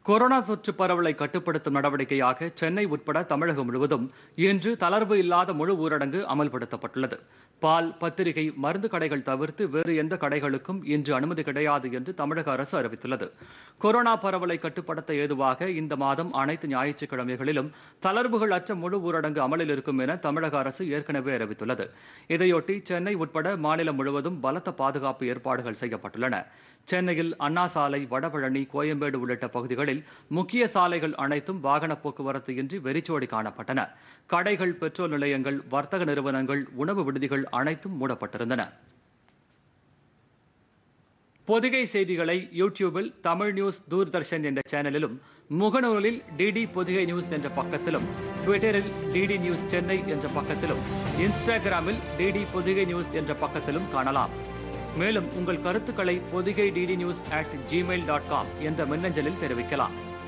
corona தொற்று பரவலை கட்டுப்படுத்தும் நடவடிக்கையாக சென்னை உட்பட தமிழகம் முழுவதும் இன்று தளர்வு இல்லாத முழு ஊரடங்கு அமல்படுத்தப்பட்டுள்ளது பால் பத்திரிகை மருந்து கடைகள் தவிர்த்து வேறு எந்த கடைகளுக்கும் இன்று அனுமதி கிடையாது என்று தமிழக அரசு அறிவித்துள்ளது கொரோனா பரவலை கட்டுப்படுத்த ஏதுவாக இந்த மாதம் அனைத்து ஞாயிற்றுக்கிழமைகளிலும் தளர்வுகள் அற்ற முழு ஊரடங்கு அமலில் இருக்கும் என தமிழக அரசு ஏற்கனவே அறிவித்துள்ளது இதையொட்டி சென்னை உட்பட மாநிலம் முழுவதும் பலத்த பாதுகாப்பு ஏற்பாடுகள் செய்யப்பட்டுள்ளன சென்னையில் அண்ணா சாலை வடபழனி கோயம்பேடு உள்ளிட்ட பகுதிகளில் முக்கிய சாலைகள் அனைத்தும் வாகன போக்குவரத்து இன்றி வெறிச்சோடி காணப்பட்டன கடைகள் பெட்ரோல் நிலையங்கள் வர்த்தக நிறுவனங்கள் உணவு விடுதிகள் அனைத்தும் மூடப்பட்டிருந்தன பொதிகை செய்திகளை யூடியூபில் தமிழ் நியூஸ் தூர்தர்ஷன் என்ற சேனலிலும் முகநூலில் டிடி பொதிகை நியூஸ் என்ற பக்கத்திலும் ட்விட்டரில் டிடி நியூஸ் சென்னை என்ற பக்கத்திலும் இன்ஸ்டாகிராமில் டிடி பொதிகை நியூஸ் என்ற பக்கத்திலும் காணலாம் மேலும் உங்கள் கருத்துக்களை Podhigai DD news at Gmail dot com என்ற மின்னஞ்சலில் தெரிவிக்கலாம்